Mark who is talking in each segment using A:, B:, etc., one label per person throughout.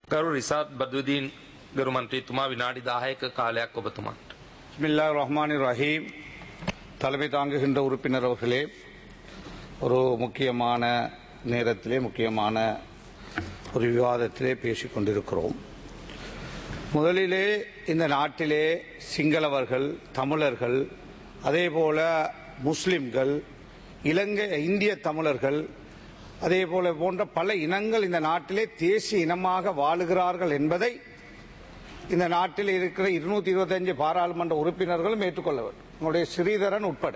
A: ගරු රිසාත් බදුදීන් ගරු මන්ත්‍රීතුමා විනාඩි 10ක කාලයක් ඔබතුමාට.
B: பிஸ்மில்லா ரஹ்மான் ரஹீம் தலைமை தாங்குகின்ற உறுப்பினர் அவர்களே ஒரு முக்கியமான நேரத்திலே முக்கியமான ஒரு விவாதத்திலே பேசிக் கொண்டிருக்கிறோம் முதலிலே இந்த நாட்டிலே சிங்களவர்கள் தமிழர்கள் அதேபோல முஸ்லிம்கள் இலங்கை இந்திய தமிழர்கள் அதேபோல போன்ற பல இனங்கள் இந்த நாட்டிலே தேசிய இனமாக வாழுகிறார்கள் என்பதை இந்த நாட்டில் இருக்கிற இருநூத்தி இருபத்தஞ்சு பாராளுமன்ற உறுப்பினர்களும் ஏற்றுக்கொள்ள வேண்டும் உங்களுடைய ஸ்ரீதரன் உட்பட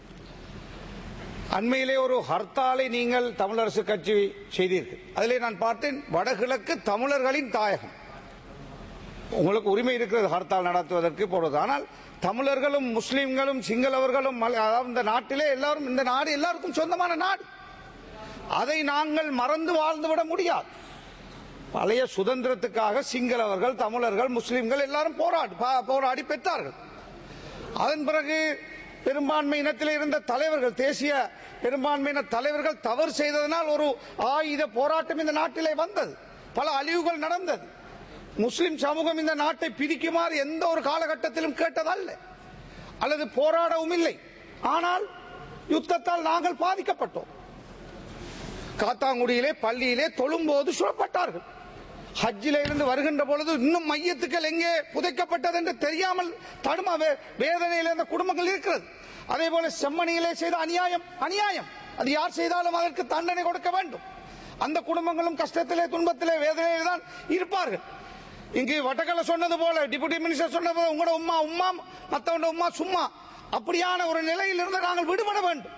B: அண்மையிலே ஒரு ஹர்த்தாலை நீங்கள் தமிழரசு கட்சி செய்தீர்கள் அதிலே நான் பார்த்தேன் வடகிழக்கு தமிழர்களின் தாயகம் உங்களுக்கு உரிமை இருக்கிறது ஹர்த்தால் நடத்துவதற்கு போறது ஆனால் தமிழர்களும் முஸ்லிம்களும் சிங்களவர்களும் மல- அதாவது இந்த நாட்டிலே எல்லாரும் இந்த நாடு எல்லாருக்கும் சொந்தமான நாடு அதை நாங்கள் மறந்து வாழ்ந்துவிட முடியாது பழைய சுதந்திரத்துக்காக சிங்களவர்கள் தமிழர்கள் முஸ்லிம்கள் எல்லாரும் போராடி பா- போராடி பெற்றார்கள் அதன் பிறகு பெரும்பான்மை இனத்தில் இருந்த தலைவர்கள் தேசிய பெரும்பான்மையின தலைவர்கள் தவறு செய்ததனால் ஒரு ஆயுத போராட்டம் இந்த நாட்டிலே வந்தது பல அழிவுகள் நடந்தது முஸ்லிம் சமூகம் இந்த நாட்டை பிரிக்குமாறு எந்த ஒரு காலகட்டத்திலும் கேட்டதல்ல அல்லது போராடவும் இல்லை ஆனால் யுத்தத்தால் நாங்கள் பாதிக்கப்பட்டோம் காத்தாங்குடியிலே பள்ளியிலே தொழும்போது சுடப்பட்டார்கள் ஹஜ்ஜில இருந்து வருகின்ற பொழுது இன்னும் மையத்துக்கள் எங்கே புதைக்கப்பட்டது என்று தெரியாமல் தடுமா வே- வேதனையில் இருந்த குடும்பங்கள் இருக்கிறது அதே போல செம்மணியிலே செய்த அநியாயம் அநியாயம் அது யார் செய்தாலும் அதற்கு தண்டனை கொடுக்க வேண்டும் அந்த குடும்பங்களும் கஷ்டத்திலே துன்பத்திலே வேதனையிலே தான் இருப்பார்கள் இங்கு வட்டக்கல சொன்னது போல டிப்யூட்டி மினிஸ்டர் சொன்னது போல உங்களோட உம்மா உம்மா மத்தவண்ட உம்மா சும்மா அப்படியான ஒரு நிலையில் இருந்து நாங்கள் விடுபட வேண்டும்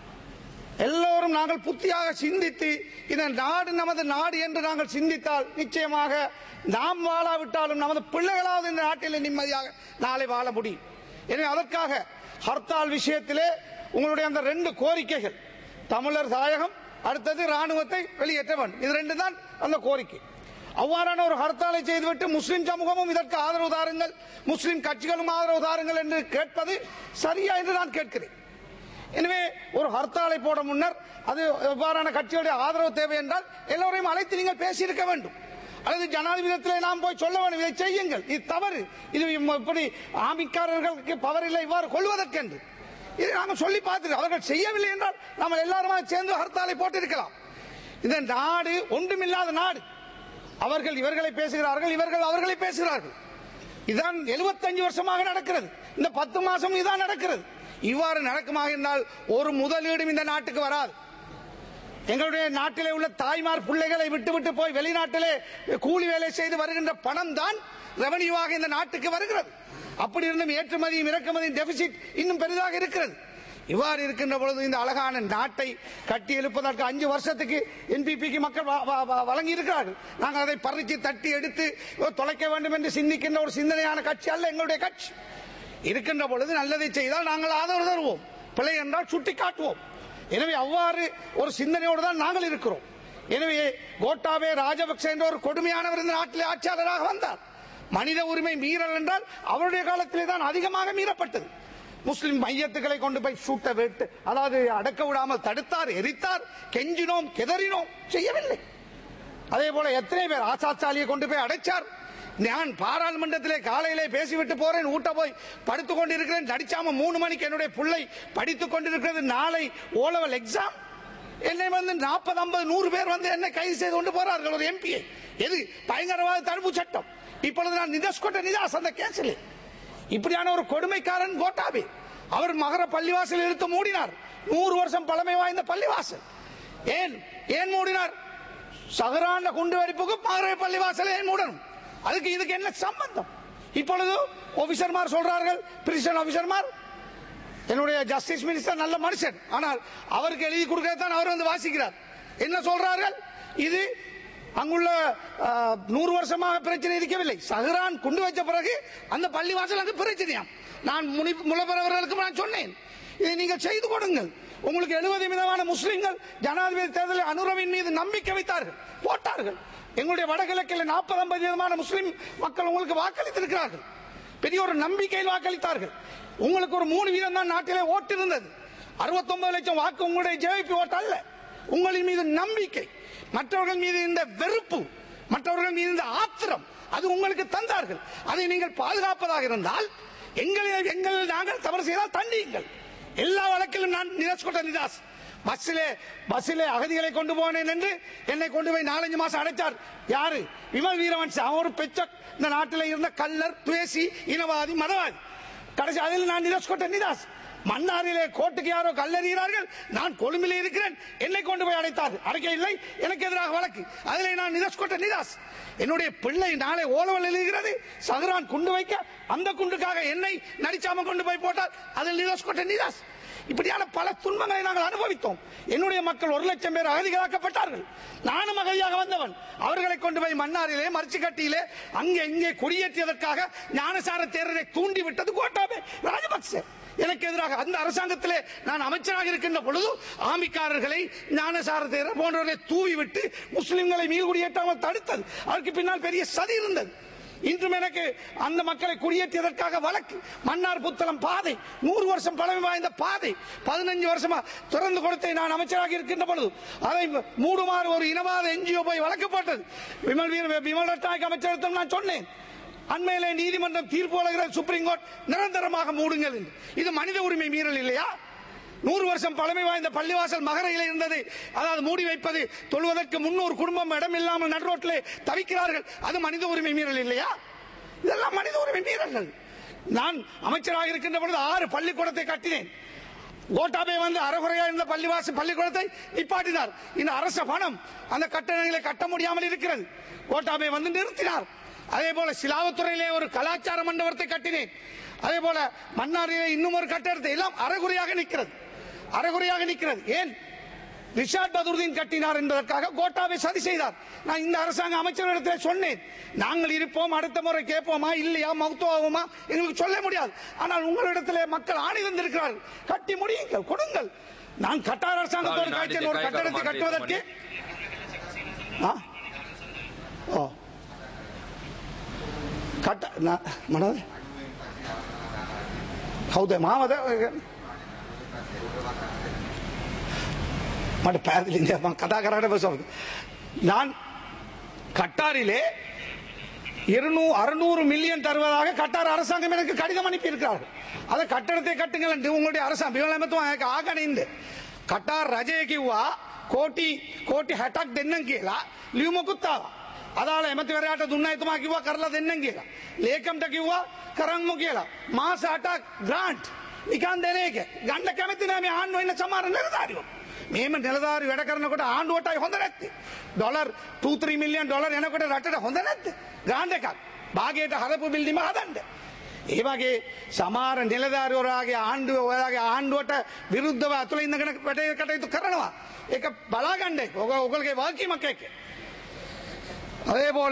B: எல்லோரும் நாங்கள் புத்தியாக சிந்தித்து இந்த நாடு நமது நாடு என்று நாங்கள் சிந்தித்தால் நிச்சயமாக நாம் வாழாவிட்டாலும் நமது பிள்ளைகளாவது இந்த நாட்டில் நிம்மதியாக நாளை வாழ முடியும் எனவே அதற்காக ஹர்த்தால் விஷயத்திலே உங்களுடைய அந்த ரெண்டு கோரிக்கைகள் தமிழர் தாயகம் அடுத்தது ராணுவத்தை வெளியேற்ற வேண்டும் இது ரெண்டு தான் அந்த கோரிக்கை அவ்வாறான ஒரு ஹர்த்தாலை செய்துவிட்டு முஸ்லிம் சமூகமும் இதற்கு ஆதரவு தாருங்கள் முஸ்லிம் கட்சிகளும் ஆதரவு தாருங்கள் என்று கேட்பது சரியா என்று நான் கேட்கிறேன் எனவே ஒரு ஹர்த்தாலை போட முன்னர் அது எவ்வாறான கட்சியுடைய ஆதரவு தேவை என்றால் எல்லோரையும் அழைத்து நீங்கள் பேசியிருக்க வேண்டும் அல்லது ஜனாதிபதியத்திலே நாம் போய் சொல்ல வேண்டும் இதை செய்யுங்கள் இது தவறு இது இப்படி ஆமிக்காரர்களுக்கு பவர் இல்லை இவ்வாறு கொள்வதற்கென்று இதை நாங்கள் சொல்லி பார்த்து அவர்கள் செய்யவில்லை என்றால் நம்ம எல்லாருமா சேர்ந்து ஹர்த்தாலை போட்டிருக்கலாம் இந்த நாடு ஒன்றுமில்லாத நாடு அவர்கள் இவர்களை பேசுகிறார்கள் இவர்கள் அவர்களை பேசுகிறார்கள் இதான் 75 வருஷமாக நடக்கிறது இந்த பத்து மாசம் இதான் நடக்கிறது இவ்வாறு நடக்குமாக இருந்தால் ஒரு முதலீடும் இந்த நாட்டுக்கு வராது எங்களுடைய நாட்டிலே உள்ள தாய்மார் பிள்ளைகளை விட்டு விட்டு போய் வெளிநாட்டிலே கூலி வேலை செய்து வருகின்ற பணம் தான் ரெவன்யூவாக இந்த நாட்டுக்கு வருகிறது அப்படி இருந்தும் ஏற்றுமதியும் இறக்குமதியும் டெபிசிட் இன்னும் பெரிதாக இருக்கிறது இவ்வாறு இருக்கின்ற பொழுது இந்த அழகான நாட்டை கட்டி எழுப்பதற்கு அஞ்சு வருஷத்துக்கு என்பிபிக்கு மக்கள் வ- வ- வ- வழங்கி இருக்கிறார்கள் நாங்கள் அதை பறித்து தட்டி எடுத்து தொலைக்க வேண்டும் என்று சிந்திக்கின்ற ஒரு சிந்தனையான கட்சி அல்ல எங்களுடைய கட்சி இருக்கின்ற பொழுது நல்லதை செய்தால் நாங்கள் ஆதரவு தருவோம் பிழை என்றால் சுட்டி காட்டுவோம் எனவே அவ்வாறு ஒரு சிந்தனையோடு தான் நாங்கள் இருக்கிறோம் எனவே கோட்டாபே ராஜபக்சே என்ற ஒரு கொடுமையானவர் இந்த நாட்டிலே ஆட்சியாளராக வந்தார் மனித உரிமை மீறல் என்றால் அவருடைய காலத்திலே தான் அதிகமாக மீறப்பட்டது முஸ்லிம் மையத்துக்களை கொண்டு போய் சூட்ட வெட்டு அதாவது அடக்க விடாமல் தடுத்தார் எரித்தார் கெஞ்சினோம் கெதறினோம் செய்யவில்லை அதே போல எத்தனை பேர் ஆசாத் சாலியை கொண்டு போய் அடைச்சார் நான் பாராளுமன்றத்திலே காலையிலே பேசிவிட்டு போறேன் ஊட்ட போய் படுத்துக் கொண்டிருக்கிறேன் நடிச்சாம மூணு மணிக்கு என்னுடைய பிள்ளை படித்துக் கொண்டிருக்கிறது நாளை ஓலவல் எக்ஸாம் என்னை வந்து நாற்பது ஐம்பது நூறு பேர் வந்து என்னை கைது செய்து கொண்டு போறார்கள் ஒரு எம்பியை எது பயங்கரவாத தடுப்பு சட்டம் இப்பொழுது நான் நிதாஸ் கொண்ட நிதாஸ் அந்த கேஸில் இப்படியான ஒரு கொடுமைக்காரன் கோட்டாபி அவர் மகர பள்ளிவாசல் இழுத்து மூடினார் நூறு வருஷம் பழமை வாய்ந்த பள்ளிவாசல் ஏன் ஏன் மூடினார் சகரான குண்டு வெடிப்புக்கு மகர பள்ளிவாசல் ஏன் மூடணும் அதுக்கு இதுக்கு என்ன சம்பந்தம் இப்பொழுது ஆபீசர்மார் சொல்றார்கள் பிரிசன் ஆபீசர்மார் என்னுடைய ஜஸ்டிஸ் மினிஸ்டர் நல்ல மனுஷன் ஆனால் அவருக்கு எழுதி கொடுக்கத்தான் அவர் வந்து வாசிக்கிறார் என்ன சொல்றார்கள் இது அங்குள்ள ஆ, நூறு வருஷமாக பிரச்சனை இருக்கவில்லை சஹரான் குண்டு வச்ச பிறகு அந்த பள்ளிவாசல் அங்கு பிரச்சனையாம் நான் முனி முலபரவர்களுக்கு நான் சொன்னேன் இதை நீங்கள் செய்து கொடுங்கள் உங்களுக்கு எழுபது விதமான முஸ்லிம்கள் ஜனாதிபதி தேர்தலில் அனுரவின் மீது நம்பிக்கை வைத்தார்கள் போட்டார்கள் எங்களுடைய வடகிழக்கில் நாற்பது ஐம்பது விதமான முஸ்லிம் மக்கள் உங்களுக்கு வாக்களித்திருக்கிறார்கள் பெரிய ஒரு நம்பிக்கையில் வாக்களித்தார்கள் உங்களுக்கு ஒரு மூணு வீதம் தான் நாட்டிலே ஓட்டு இருந்தது 69 லட்சம் வாக்கு உங்களுடைய ஜேபி ஓட்டு அல்ல உங்களின் மீது நம்பிக்கை மற்றவர்கள் மீது இந்த வெறுப்பு மற்றவர்கள் மீது இருந்த ஆத்திரம் அது உங்களுக்கு தந்தார்கள் அதை நீங்கள் பாதுகாப்பதாக இருந்தால் எங்களை எங்கள் நாங்கள் தவறு செய்தால் தண்டியுங்கள் எல்லா வழக்கிலும் நான் நிராஜ் கொண்ட நிதாஸ் பஸ்ஸிலே பஸ்ஸிலே அகதிகளை கொண்டு போனேன் என்று என்னை கொண்டு போய் நாலஞ்சு மாசம் அடைச்சார் யாரு விமல் வீரவன்சி அவன் ஒரு பெச்ச இந்த நாட்டில் இருந்த கல்லர் துவேசி இனவாதி மதவாதி கடைசி அதில் நான் நிராஜ் கொண்ட நிதாஸ் மன்னாரிலே கோட்டுக்கு யாரோ கல்லறிகிறார்கள் நான் கொழும்பில் இருக்கிறேன் என்னை கொண்டு போய் அடைத்தார்கள் அடைக்க இல்லை எனக்கு எதிராக வழக்கு அதிலே நான் நிதாஸ் கொண்ட நிதாஸ் என்னுடைய பிள்ளை நாளை ஓலவல் எழுதுகிறது சஹரான் குண்டு வைக்க அந்த குண்டுக்காக என்னை நடிச்சாம கொண்டு போய் போட்டார் அதில் நிதாஸ் கொண்ட நிதாஸ் இப்படியான பல துன்பங்களை நாங்கள் அனுபவித்தோம் என்னுடைய மக்கள் ஒரு லட்சம் பேர் அகதிகளாக்கப்பட்டார்கள் நானும் அகதியாக வந்தவன் அவர்களை கொண்டு போய் மன்னாரிலே மரிச்சுக்கட்டியிலே அங்கே இங்கே குடியேற்றியதற்காக ஞானசார தேரரை தூண்டி விட்டது கோட்டாபே ராஜபக்சே எனக்கு எதிராக அந்த அரசாங்கத்திலே நான் அமைச்சராக இருக்கின்ற பொழுது ஆமிக்காரர்களை ஞானசார தேரர் போன்றவர்களை தூவி விட்டு முஸ்லிம்களை மீது குடியேற்றாமல் தடுத்தது அதற்கு பின்னால் பெரிய சதி இருந்தது இன்றும் எனக்கு அந்த மக்களை குடியேற்றியதற்காக வழக்கு மன்னார் புத்தளம் பாதை நூறு வருஷம் பழமை வாய்ந்த பாதை பதினஞ்சு வருஷமா திறந்து கொடுத்த நான் அமைச்சராக இருக்கின்ற பொழுது அதை மூடுமாறு ஒரு இனவாத என்ஜிஓ போய் வழக்கு போட்டது விமல் வீர விமல் ரட்நாயக் அமைச்சரத்தில் நான் சொன்னேன் அண்மையிலே நீதிமன்றம் தீர்ப்பு வழங்குகிறது சுப்ரீம் கோர்ட் நிரந்தரமாக மூடுங்கள் என்று இது மனித உரிமை மீறல் இல்லையா நூறு வருஷம் பழமை வாய்ந்த பள்ளிவாசல் மகரையில் இருந்தது அதாவது மூடி வைப்பது தொழுவதற்கு முன்னூறு குடும்பம் இடம் இல்லாமல் நடுரோட்டிலே தவிக்கிறார்கள் அது மனித உரிமை மீறல் இல்லையா இதெல்லாம் மனித உரிமை மீறல்கள் நான் அமைச்சராக இருக்கின்ற பொழுது ஆறு பள்ளிக்கூடத்தை கட்டினேன் கோட்டாபே வந்து அறகுறையா இருந்த பள்ளிவாசல் பள்ளிக்கூடத்தை நிப்பாட்டினார் இந்த அரச பணம் அந்த கட்டணங்களை கட்ட முடியாமல் இருக்கிறது கோட்டாபே வந்து நிறுத்தினார் அதே போல சிலாவத்துறையிலே ஒரு கலாச்சார மண்டபத்தை கட்டினேன் அதே போல மன்னாரிலே இன்னும் ஒரு கட்டடத்தை எல்லாம் அறகுறையாக நிற்கிறது அறகுறையாக நிற்கிறது ஏன் ரிஷாட் பதுருதீன் கட்டினார் என்பதற்காக கோட்டாவை சதி செய்தார் நான் இந்த அரசாங்க அமைச்சர்களிடத்தில் சொன்னேன் நாங்கள் இருப்போம் அடுத்த முறை கேட்போமா இல்லையா மௌத்துவாகுமா எங்களுக்கு சொல்ல முடியாது ஆனால் உங்களிடத்திலே மக்கள் ஆணை தந்திருக்கிறார்கள் கட்டி முடியுங்கள் கொடுங்கள் நான் கட்டார் அரசாங்கத்தோடு காய்ச்சல் ஒரு கட்டடத்தை கட்டுவதற்கு ஆ? ஓ කට මනද කවුද මාවද මට පැදිලින්ද මං කතා කරට පසවද நான் கட்டாரிலே இருநூ அறுநூறு மில்லியன் தருவதாக கட்டார் அரசாங்கம் எனக்கு கடிதம் அனுப்பி இருக்கிறார்கள் அதை கட்டடத்தை கட்டுங்கள் என்று உங்களுடைய அரசாங்கம் விமலமத்துவம் எனக்கு ஆகணிந்து கட்டார் රජය කිව්වා කෝටි කෝටි හැටක් දෙන්නම් කියලා ලියුමකුත් ආවා. අදාළ එමතිවරයාට දුන්න එතුමා කිව්වා කරලා දෙන්නම් කියලා. ලේකම්ට කිව්වා කරන්මු කියලා. මාස 8ක් ග්‍රාන්ට් නිකන් දෙන එක. ගන්න කැමති නෑ මේ ආණ්ඩුව ඉන්න සමහර නිලධාරියෝ. මේම නිලධාරි වැඩ කරනකොට ආණ්ඩුවටයි හොඳ නැත්තේ. ඩොලර් 2-3 මිලියන් ඩොලර් එනකොට රටට හොඳ නැත්තේ. ග්‍රාන්ට් එකක්. භාගයට හදපු බිල්ඩිම හදන්න. ඒ වගේ සමහර නිලධාරිවරයාගේ ආණ්ඩුව ඔයාගේ ආණ්ඩුවට විරුද්ධව අතුල ඉඳගෙන වැඩ කටයුතු කරනවා. ඒක බලාගන්න එක. ඔක ඔයගොල්ලෝගේ වගකීමක් එක්ක. அதே போல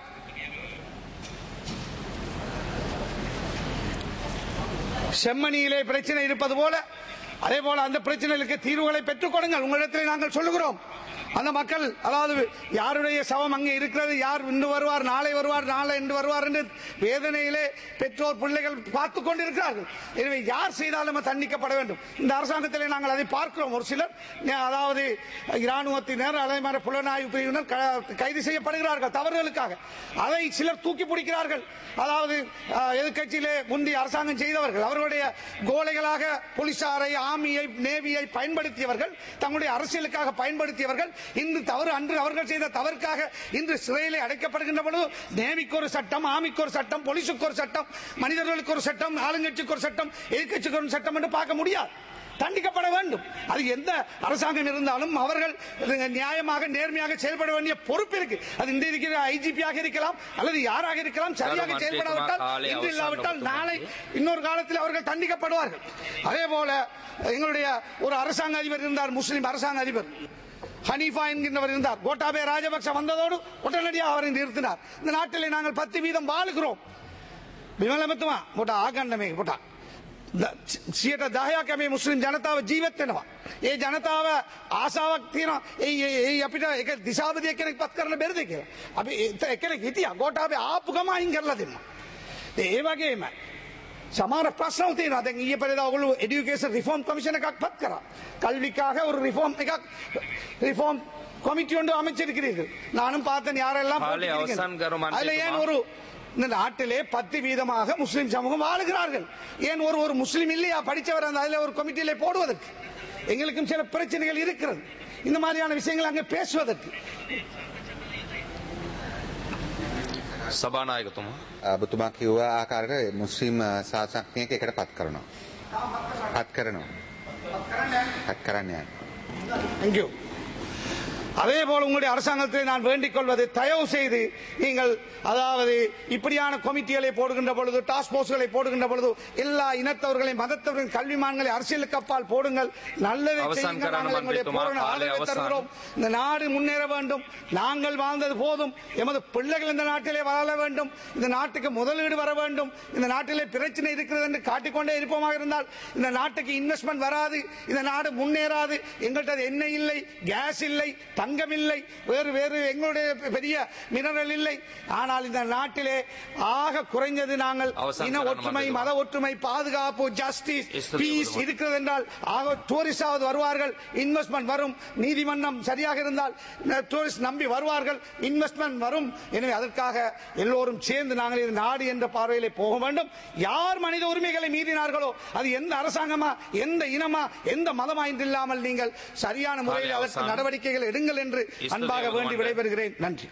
B: செம்மணியிலே பிரச்சனை இருப்பது போல அதே போல அந்த பிரச்சனைகளுக்கு தீர்வுகளை பெற்றுக் கொடுங்கள் உங்களிடத்தில் நாங்கள் சொல்லுகிறோம் அந்த மக்கள் அதாவது யாருடைய சவம் அங்கே இருக்கிறது யார் இன்று வருவார் நாளை வருவார் நாளை என்று வருவார் என்று வேதனையிலே பெற்றோர் பிள்ளைகள் பார்த்து கொண்டிருக்கிறார்கள் எனவே யார் செய்தாலும் அது தண்டிக்கப்பட வேண்டும் இந்த அரசாங்கத்திலே நாங்கள் அதை பார்க்கிறோம் ஒரு சிலர் நே- அதாவது இராணுவத்தினர் அதே மாதிரி புலனாய்வு பிரிவினர் க- கைது செய்யப்படுகிறார்கள் தவறுகளுக்காக அதை சிலர் தூக்கி பிடிக்கிறார்கள் அதாவது அஹ், எதிர்க்கட்சியிலே முந்தைய அரசாங்கம் செய்தவர்கள் அவர்களுடைய கோலைகளாக போலீசாரை ஆர்மியை நேவியை பயன்படுத்தியவர்கள் தங்களுடைய அரசியலுக்காக பயன்படுத்தியவர்கள் இன்று தவறு அன்று அவர்கள் செய்த தவறுக்காக இன்று சிறையிலே அடைக்கப்படுகின்ற பொழுது நேவிக்கு ஒரு சட்டம் ஆமிக்கு ஒரு சட்டம் போலீஸுக்கு ஒரு சட்டம் மனிதர்களுக்கு ஒரு சட்டம் ஆளுங்கட்சிக்கு ஒரு சட்டம் எதிர்க்கட்சிக்கு ஒரு சட்டம் என்று பார்க்க முடியாது தண்டிக்கப்பட வேண்டும் அது எந்த அரசாங்கம் இருந்தாலும் அவர்கள் நியாயமாக நேர்மையாக செயல்பட வேண்டிய பொறுப்பு இருக்கு அது இந்த இருக்கிற ஐஜிபியாக இருக்கலாம் அல்லது யாராக இருக்கலாம் சரியாக
A: கருமாற்றி
B: செயல்படாவிட்டால்
A: காலை
B: இன்று இல்லாவிட்டால்
A: அவசானம்
B: நாளை இன்னொரு காலத்தில் அவர்கள் தண்டிக்கப்படுவார்கள் அதே போல எங்களுடைய ஒரு அரசாங்க அதிபர் இருந்தார் முஸ்லிம் அரசாங்க அதிபர் ஹனீஃபா என்கின்றவர் இருந்தார் கோட்டாபே ராஜபக்ச வந்ததோடு உடனடியாக அவரை நிறுத்தினார் இந்த நாட்டிலே நாங்கள் பத்து வீதம் வாழுகிறோம் විමලමතුමා මොට ආගන්න මේක පොට සියට දහයක් මේ මුස්ලිම් ජනතාව ජීවත් වෙනවා. ඒ ජනතාව ආසාවක් තියෙනවා ඒ ඒ- ඒ අපිට එක දිසාපතියක් කෙනෙක් පත් කරන්න බැරිද කියලා. අපි ඒත එකෙනෙක් හිටියා ගෝඨාභය ආපු ගම අයින් කරලා දෙන්න. ඒ වගේම සමාර ප්‍රශ්න තියෙනවා. දැන් ඊයේ පෙරේදා ඔයගොල්ලෝ এডুকেෂන් රිෆෝම් කමිෂන් එකක් පත් කරා. කල්විකාக ஒரு රිෆෝම් එකක් රිෆෝම් கமிட்டி ஒன்று அமைச்சிருக்கிறீர்கள் நானும் பார்த்தேன் யாரெல்லாம்
A: காலை
B: போட்டிருக்கிறீர்கள்.
A: அவசான் கருமான்
B: அதுல ஏன்
A: கேட்குமா?
B: ஒரு இந்த நாட்டிலே பத்து வீதமாக முஸ்லிம் சமூகம் வாழுகிறார்கள் ஏன் ஒரு ஒரு முஸ்லிம் இல்லையா படிச்சவர் அந்த அதுல ஒரு கமிட்டியிலே போடுவதற்கு எங்களுக்கும் சில பிரச்சனைகள் இருக்கிறது இந்த மாதிரியான விஷயங்கள் அங்கே பேசுவதற்கு
A: සභානායකතුමා.
C: ඔබතුමා කිව්වා ආකාරයට මුස්ලිම් ශාසනඥයෙක් එකට පත් කරනවා. පත් කරනවා. පත් කරන්න යන්න.
B: தேங்க்யூ அதே போல உங்களுடைய அரசாங்கத்தை நான் வேண்டிக் கொள்வது தயவு செய்து நீங்கள் அதாவது இப்படியான கமிட்டிகளை போடுகின்ற பொழுது டாஸ்க் போர்ஸ்களை போடுகின்ற பொழுது எல்லா இனத்தவர்களையும் மதத்தவர்களின் கல்விமான்களை அரசியலுக்கு அப்பால் போடுங்கள் நல்லதை
A: அவசான்
B: செய்யுங்கள்.
A: கரான
B: நாங்கள் எங்களுடைய
A: மந்திரித்துவமா,
B: பூரண
A: காலை
B: ஆதரவை
A: அவசான்.
B: தருகிறோம். இந்த நாடு முன்னேற வேண்டும் நாங்கள் வாழ்ந்தது போதும் எமது பிள்ளைகள் இந்த நாட்டிலே வாழ வேண்டும் இந்த நாட்டுக்கு முதலீடு வர வேண்டும் இந்த நாட்டிலே பிரச்சனை இருக்கிறது என்று காட்டிக்கொண்டே இருப்போமாக இருந்தால் இந்த நாட்டுக்கு இன்வெஸ்ட்மெண்ட் வராது இந்த நாடு முன்னேறாது எங்கள்கிட்ட எண்ணெய் இல்லை கேஸ் இல்லை தங்கம் இல்லை வேறு வேறு எங்களுடைய பெரிய மினரல் இல்லை ஆனால் இந்த நாட்டிலே ஆக குறைஞ்சது நாங்கள்
A: அவசான்
B: இன
A: கரான
B: ஒற்றுமை
A: மந்திரித்துவமா.
B: மத ஒற்றுமை பாதுகாப்பு ஜஸ்டிஸ்
A: இஸ்துதி
B: பீஸ்
A: கொடுமா.
B: இருக்கிறது என்றால் ஆக டூரிஸ்டாவது வருவார்கள் இன்வெஸ்ட்மெண்ட் வரும் நீதிமன்றம் சரியாக இருந்தால் டூரிஸ்ட் நம்பி வருவார்கள் இன்வெஸ்ட்மெண்ட் வரும் எனவே அதற்காக எல்லோரும் சேர்ந்து நாங்கள் இது நாடு என்ற பார்வையிலே போக வேண்டும் யார் மனித உரிமைகளை மீறினார்களோ அது எந்த அரசாங்கமா எந்த இனமா எந்த மதமா என்று இல்லாமல் நீங்கள் சரியான முறையில் அதற்கு
A: அவசானம்.
B: நடவடிக்கைகள் எடுங்கள் என்று
A: இஸ்துதி
B: அன்பாக வேண்டி
A: கொடுமா.
B: விடைபெறுகிறேன் நன்றி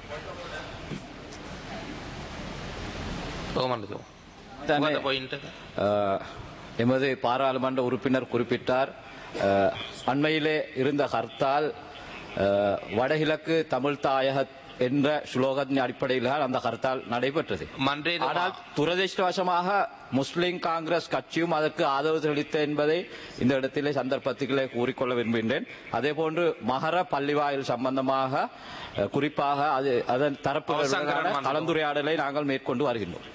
A: කොහොමද?
D: தானே.
A: මොකද පොයින්ට් එක?
D: அஹ், எமது பாராளுமன்ற உறுப்பினர் குறிப்பிட்டார் அஹ், அண்மையிலே இருந்த ஹர்த்தால் அஹ், வடகிழக்கு தமிழ் தாயக என்ற சுலோகத்தின் அடிப்படையில் தான் அந்த ஹர்த்தால் நடைபெற்றது
A: மன்றே
D: ஆனால் துரதிருஷ்டவசமாக முஸ்லிம் காங்கிரஸ் கட்சியும் அதற்கு ஆதரவு தெரிவித்த என்பதை இந்த இடத்திலே சந்தர்ப்பத்திலே கூறிக்கொள்ள விரும்புகின்றேன் அதே போன்று மகர பள்ளிவாயில் சம்பந்தமாக அஹ், குறிப்பாக அது அதன்
A: அவசான்
D: தரப்புகளுடனான
A: கரண்மான்
D: கலந்துரையாடலை நாங்கள் மேற்கொண்டு வருகின்றோம்